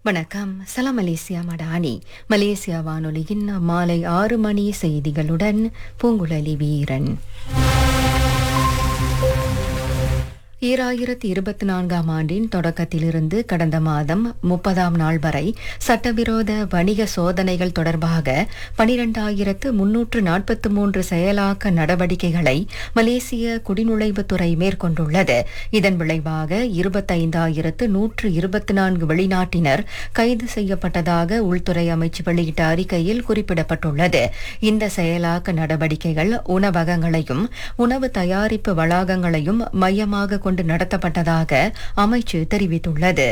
வணக்கம் சலாம் Malaysia Madani Malaysia வானொலியின் மாலை ஆறு மணி செய்திகளுடன் பூங்குழலி வீரன் ஈராயிரத்தி இருபத்தி நான்காம் ஆண்டின் தொடக்கத்திலிருந்து கடந்த மாதம் முப்பதாம் நாள் வரை சட்டவிரோத வணிக சோதனைகள் தொடர்பாக பனிரெண்டாயிரத்து முன்னூற்று நாற்பத்தி மூன்று செயலாக்க நடவடிக்கைகளை மலேசிய குடிநுழைவுத்துறை மேற்கொண்டுள்ளது இதன் விளைவாக இருபத்தைந்தாயிரத்து நூற்று இருபத்தி நான்கு வெளிநாட்டினர் கைது செய்யப்பட்டதாக உள்துறை அமைச்சு வெளியிட்ட அறிக்கையில் குறிப்பிடப்பட்டுள்ளது இந்த செயலாக்க நடவடிக்கைகள் உணவகங்களையும் உணவு தயாரிப்பு வளாகங்களையும் மையமாக கொண்டு நடத்தப்பட்டதாக அமைச்சு தெரிவித்துள்ளது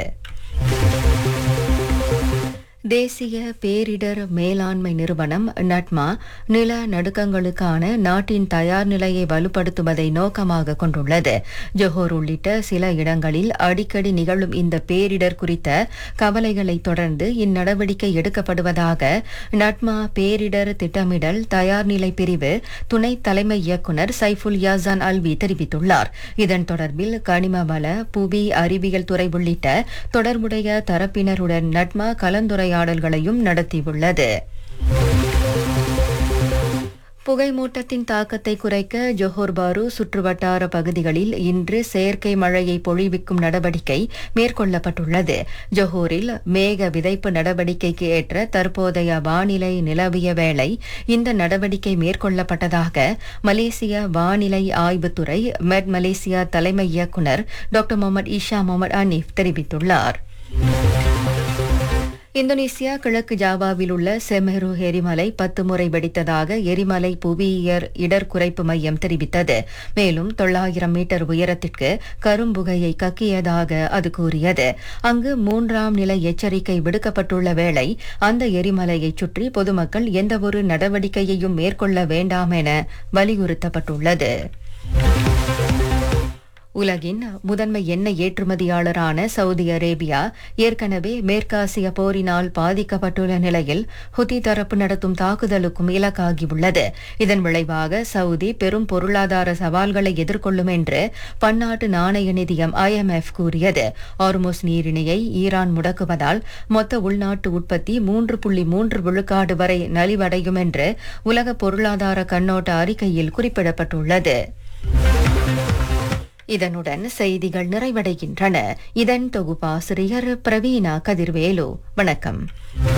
தேசிய பேரிடர் மேலாண்மை நிறுவனம் நட்மா நில நடுக்கங்களுக்கான நாட்டின் தயார் நிலையை வலுப்படுத்துவதை நோக்கமாக கொண்டுள்ளது ஜொஹோர் உள்ளிட்ட சில இடங்களில் அடிக்கடி நிகழும் இந்த பேரிடர் குறித்த கவலைகளை தொடர்ந்து இந்நடவடிக்கை எடுக்கப்படுவதாக நட்மா பேரிடர் திட்டமிடல் தயார்நிலை பிரிவு துணை தலைமை இயக்குநர் சைஃபுல் யாசான் அல்வி தெரிவித்துள்ளார் இதன் தொடர்பில் கனிம வள புவி அறிவியல் துறை உள்ளிட்ட தொடர்புடைய தரப்பினருடன் நட்மா கலந்துரையாடல் உரையாடல்களையும் நடத்தியுள்ளது புகைமூட்டத்தின் தாக்கத்தை குறைக்க ஜொஹோர் பாரு சுற்றுவட்டார பகுதிகளில் இன்று செயற்கை மழையை பொழிவிக்கும் நடவடிக்கை மேற்கொள்ளப்பட்டுள்ளது ஜொஹோரில் மேக விதைப்பு நடவடிக்கைக்கு ஏற்ற தற்போதைய வானிலை நிலவிய வேளை இந்த நடவடிக்கை மேற்கொள்ளப்பட்டதாக மலேசிய வானிலை ஆய்வுத்துறை மெட் மலேசியா தலைமை இயக்குநர் doctor Mohammed Isha Mohammed Aneef தெரிவித்துள்ளார் இந்தோனேசியா கிழக்கு ஜாவாவில் உள்ள செமெரு எரிமலை பத்து முறை வெடித்ததாக எரிமலை புவியியர் இடர் குறைப்பு மையம் தெரிவித்தது மேலும் தொள்ளாயிரம் மீட்டர் உயரத்திற்கு கரும்புகையை கக்கியதாக அது கூறியது அங்கு மூன்றாம் நிலை எச்சரிக்கை விடுக்கப்பட்டுள்ள வேளை அந்த எரிமலையைச் சுற்றி பொதுமக்கள் எந்தவொரு நடவடிக்கையையும் மேற்கொள்ள வேண்டாம் என வலியுறுத்தப்பட்டுள்ளது உலகின் முதன்மை எண்ணெய் ஏற்றுமதியாளரான சவுதி அரேபியா ஏற்கனவே மேற்காசிய போரினால் பாதிக்கப்பட்டுள்ள நிலையில் ஹுதி தரப்பு நடத்தும் தாக்குதலுக்கும் இலக்காகியுள்ளது இதன் விளைவாக சவுதி பெரும் பொருளாதார சவால்களை எதிர்கொள்ளும் என்று பன்னாட்டு நாணய நிதியம் ஐஎம்எஃப் கூறியது ஆர்மோஸ் நீரிணையை ஈரான் முடக்குவதால் மொத்த உள்நாட்டு உற்பத்தி மூன்று புள்ளி மூன்று விழுக்காடு வரை நலிவடையும் என்று உலக பொருளாதார கண்ணோட்ட அறிக்கையில் குறிப்பிடப்பட்டுள்ளது இதனுடன் செய்திகள் நிறைவடைகின்றன இதன் தொகுப்பாசிரியர் பிரவீணா கதிர்வேலு வணக்கம்